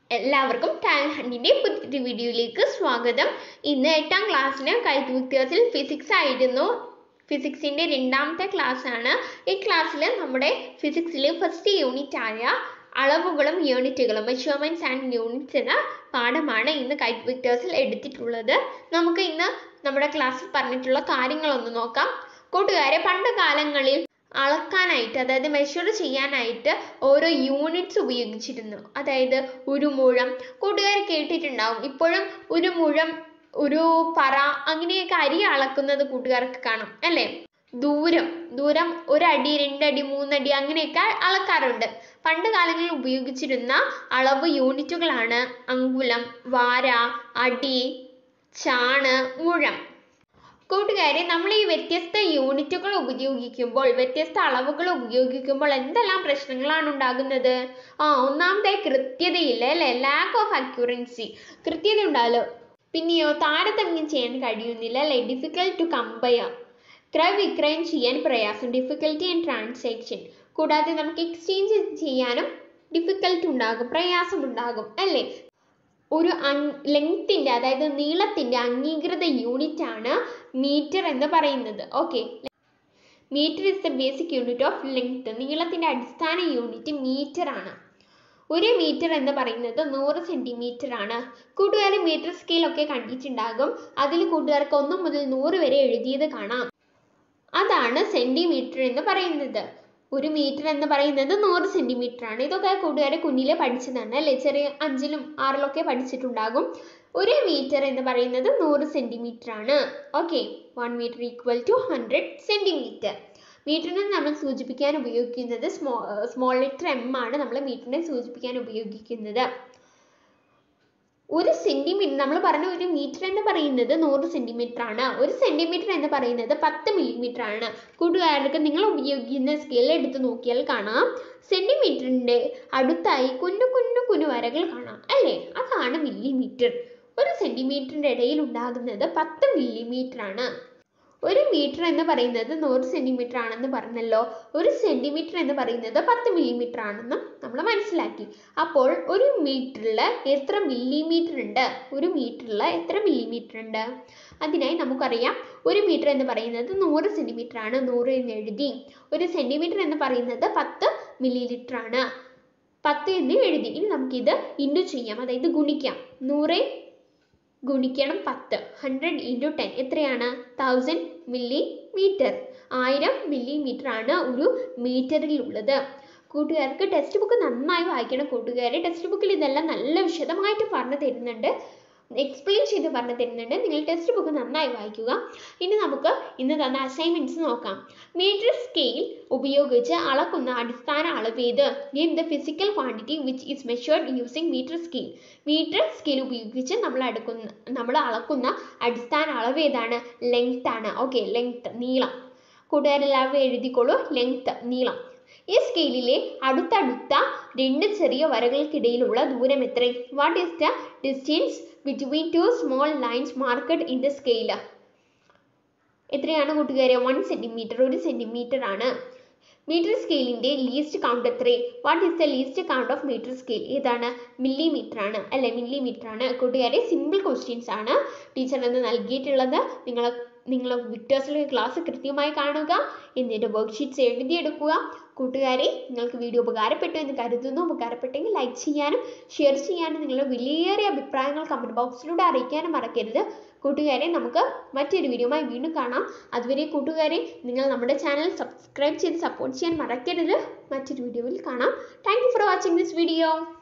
എല്ലാവർക്കും ടാലന്റ് ഹണ്ടിന്റെ പുതിയൊരു വീഡിയോയിലേക്ക് സ്വാഗതം ഇന്ന് എട്ടാം ക്ലാസ്സിന് കൈത്ത് വിക്ടേഴ്സിൽ ഫിസിക്സ് ആയിരുന്നു ഫിസിക്സിന്റെ രണ്ടാമത്തെ ക്ലാസ് ആണ് ഈ ക്ലാസ്സിൽ നമ്മുടെ ഫിസിക്സിലെ ഫസ്റ്റ് യൂണിറ്റ് ആയ അളവുകളും യൂണിറ്റുകളും മെഷർമെന്റ്സ് ആൻഡ് യൂണിറ്റ്സ് എന്ന പാഠമാണ് ഇന്ന് കൈറ്റ് വിക്ടേഴ്സിൽ എടുത്തിട്ടുള്ളത് നമുക്ക് ഇന്ന് നമ്മുടെ ക്ലാസ്സിൽ പറഞ്ഞിട്ടുള്ള കാര്യങ്ങളൊന്ന് നോക്കാം കൂട്ടുകാരെ പണ്ട് കാലങ്ങളിൽ അളക്കാനായിട്ട് അതായത് മെഷർ ചെയ്യാനായിട്ട് ഓരോ യൂണിറ്റ്സ് ഉപയോഗിച്ചിരുന്നു അതായത് ഒരു മുഴം കൂട്ടുകാർ കേട്ടിട്ടുണ്ടാവും ഇപ്പോഴും ഒരു മുഴം ഒരു പറ അങ്ങനെയൊക്കെ അരി അളക്കുന്നത് കൂട്ടുകാർക്ക് കാണാം അല്ലേ ദൂരം ദൂരം ഒരടി രണ്ടടി മൂന്നടി അങ്ങനെയൊക്കെ അളക്കാറുണ്ട് പണ്ട് കാലങ്ങളിൽ ഉപയോഗിച്ചിരുന്ന അളവ് യൂണിറ്റുകളാണ് അങ്കുലം വാര അടി ചാണ് മുഴം കൂട്ടുകാരെ നമ്മൾ ഈ വ്യത്യസ്ത യൂണിറ്റുകൾ ഉപയോഗിക്കുമ്പോൾ വ്യത്യസ്ത അളവുകൾ ഉപയോഗിക്കുമ്പോൾ എന്തെല്ലാം പ്രശ്നങ്ങളാണ് ഉണ്ടാകുന്നത് ആ ഒന്നാമത്തെ കൃത്യതയില്ല അല്ലേ ലാക്ക് ഓഫ് അക്യുറൻസി കൃത്യത ഉണ്ടാവല്ലോ പിന്നെയോ താരതമ്യം ചെയ്യാൻ കഴിയുന്നില്ല അല്ലേ ഡിഫിക്കൽട്ട് ടു കമ്പയർ ക്രയവിക്രയം ചെയ്യാൻ പ്രയാസം ഡിഫിക്കൽറ്റി ആൻഡ് ട്രാൻസാക്ഷൻ കൂടാതെ നമുക്ക് എക്സ്ചേഞ്ച് ചെയ്യാനും ഡിഫിക്കൽട്ട് ഉണ്ടാകും പ്രയാസം ഉണ്ടാകും അല്ലേ ഒരു ലെങ്ത്തിന്റെ അതായത് നീളത്തിന്റെ അംഗീകൃത യൂണിറ്റ് ആണ് മീറ്റർ എന്ന് പറയുന്നത് okay metre is the basic unit of length നീളത്തിന്റെ അടിസ്ഥാന യൂണിറ്റ് മീറ്റർ ആണ് ഒരു മീറ്റർ എന്ന് പറയുന്നത് നൂറ് സെന്റിമീറ്റർ ആണ് കൂട്ടുകാർ മീറ്റർ സ്കെയിൽ ഒക്കെ കണ്ടിട്ടുണ്ടാകും അതിൽ കൂട്ടുകാർക്ക് ഒന്ന് മുതൽ നൂറ് വരെ എഴുതിയത് കാണാം അതാണ് സെന്റിമീറ്റർ എന്ന് പറയുന്നത് ഒരു മീറ്റർ എന്ന് പറയുന്നത് നൂറ് സെന്റിമീറ്റർ ആണ് ഇതൊക്കെ കൂട്ടുകാരെ കുഞ്ഞിലെ പഠിച്ചതാണ് അല്ലേ ചെറിയ അഞ്ചിലും ആറിലൊക്കെ പഠിച്ചിട്ടുണ്ടാകും ഒരു മീറ്റർ എന്ന് പറയുന്നത് നൂറ് സെന്റിമീറ്റർ ആണ് okay one metre equal to hundred centimetre മീറ്ററിനെ നമ്മൾ സൂചിപ്പിക്കാൻ ഉപയോഗിക്കുന്നത് സ്മോ സ്മോൾ ലെറ്റർ എം ആണ് നമ്മൾ മീറ്ററിനെ സൂചിപ്പിക്കാൻ ഉപയോഗിക്കുന്നത് ഒരു സെന്റിമീറ്റർ നമ്മൾ പറഞ്ഞ ഒരു മീറ്റർ എന്ന് പറയുന്നത് നൂറ് സെന്റിമീറ്റർ ആണ് ഒരു സെന്റിമീറ്റർ എന്ന് പറയുന്നത് പത്ത് മില്ലിമീറ്റർ ആണ് കൂട്ടുകാർക്ക് നിങ്ങൾ ഉപയോഗിക്കുന്ന സ്കെയിൽ എടുത്ത് നോക്കിയാൽ കാണാം സെന്റിമീറ്ററിന്റെ അടുത്തായി കുഞ്ഞു കുഞ്ഞു കുഞ്ഞു വരകൾ കാണാം അല്ലേ അതാണ് മില്ലിമീറ്റർ ഒരു സെന്റിമീറ്ററിന്റെ ഇടയിൽ ഉണ്ടാകുന്നത് പത്ത് മില്ലിമീറ്റർ ആണ് ഒരു മീറ്റർ എന്ന് പറയുന്നത് നൂറ് സെന്റിമീറ്റർ ആണെന്ന് പറഞ്ഞല്ലോ ഒരു സെന്റിമീറ്റർ എന്ന് പറയുന്നത് പത്ത് മില്ലിമീറ്റർ ആണെന്നും നമ്മൾ മനസ്സിലാക്കി അപ്പോൾ ഒരു മീറ്ററിൽ എത്ര മില്ലിമീറ്റർ ഉണ്ട് ഒരു മീറ്ററിൽ എത്ര മില്ലിമീറ്റർ ഉണ്ട് അതിനായി നമുക്കറിയാം ഒരു മീറ്റർ എന്ന് പറയുന്നത് നൂറ് സെന്റിമീറ്റർ ആണ് നൂറ് എന്ന് എഴുതി ഒരു സെന്റിമീറ്റർ എന്ന് പറയുന്നത് പത്ത് മില്ലി ലിറ്റർ ആണ് പത്ത് എന്ന് എഴുതി ഇനി നമുക്കിത് ഇൻറ്റു ചെയ്യാം അതായത് ഗുണിക്കാം നൂറ് ഗുണിക്കണം പത്ത് ഹൺഡ്രഡ് ഇൻറ്റു ടെൻ എത്രയാണ് തൗസൻഡ് മില്ലി മീറ്റർ ആയിരം മില്ലിമീറ്റർ ആണ് ഒരു മീറ്ററിൽ ഉള്ളത് കൂട്ടുകാർക്ക് ടെക്സ്റ്റ് ബുക്ക് നന്നായി വായിക്കണം കൂട്ടുകാരെ ടെക്സ്റ്റ് ബുക്കിൽ ഇതെല്ലാം നല്ല വിശദമായിട്ട് പറഞ്ഞു തരുന്നുണ്ട് എക്സ്പ്ലെയിൻ ചെയ്ത് പറഞ്ഞു തരുന്നുണ്ട് നിങ്ങൾ ടെക്സ്റ്റ് ബുക്ക് നന്നായി വായിക്കുക ഇനി നമുക്ക് ഇന്ന് തന്ന അസൈൻമെന്റ്സ് നോക്കാം മീറ്റർ സ്കെയിൽ ഉപയോഗിച്ച് അളക്കുന്ന അടിസ്ഥാന അളവേത് name the physical quantity which is measured using metre scale metre scale ഉപയോഗിച്ച് നമ്മൾ അടുക്കുന്ന നമ്മൾ അളക്കുന്ന അടിസ്ഥാന അളവ് ഏതാണ് ലെങ്ത് ആണ് ഓക്കെ ലെങ്ത് നീളം കൂട്ടുകാരെല്ലാവരും എഴുതിക്കോളൂ ലെങ്ത് നീളം ഈ സ്കെയിലിലെ അടുത്തടുത്ത രണ്ട് ചെറിയ വരകൾക്കിടയിലുള്ള ദൂരം എത്ര what is the distance between two small lines marked in the scale എത്രയാണ് കൂട്ടുകാരെ വൺ സെന്റിമീറ്റർ ഒരു സെന്റിമീറ്റർ ആണ് മീറ്റർ സ്കെയിലിന്റെ ലീസ്റ്റ് കൗണ്ട് എത്ര what is the least count of metre scale ഏതാണ് മില്ലിമീറ്റർ ആണ് അല്ലെ മില്ലിമീറ്റർ ആണ് കൂട്ടുകാരെ സിമ്പിൾ ക്വസ്റ്റ്യൻസ് ആണ് ടീച്ചർ എന്ന് നൽകിയിട്ടുള്ളത് നിങ്ങൾ നിങ്ങൾ വിക്ടേഴ്സിലെ ക്ലാസ് കൃത്യമായി കാണുക എന്നിട്ട് വർക്ക്ഷീറ്റ്സ് എഴുതിയെടുക്കുക കൂട്ടുകാരെ നിങ്ങൾക്ക് വീഡിയോ ഉപകാരപ്പെട്ടു എന്ന് കരുതുന്നു ഉപകാരപ്പെട്ടെങ്കിൽ ലൈക്ക് ചെയ്യാനും ഷെയർ ചെയ്യാനും നിങ്ങളുടെ വിലയേറിയ അഭിപ്രായങ്ങൾ കമൻറ്റ് ബോക്സിലൂടെ അറിയിക്കാനും മറക്കരുത് കൂട്ടുകാരെ നമുക്ക് മറ്റൊരു വീഡിയോയുമായി വീണ്ടും കാണാം അതുവരെ കൂട്ടുകാരെ നിങ്ങൾ നമ്മുടെ ചാനൽ സബ്സ്ക്രൈബ് ചെയ്ത് സപ്പോർട്ട് ചെയ്യാൻ മറക്കരുത് മറ്റൊരു വീഡിയോയിൽ കാണാം thank for watching this video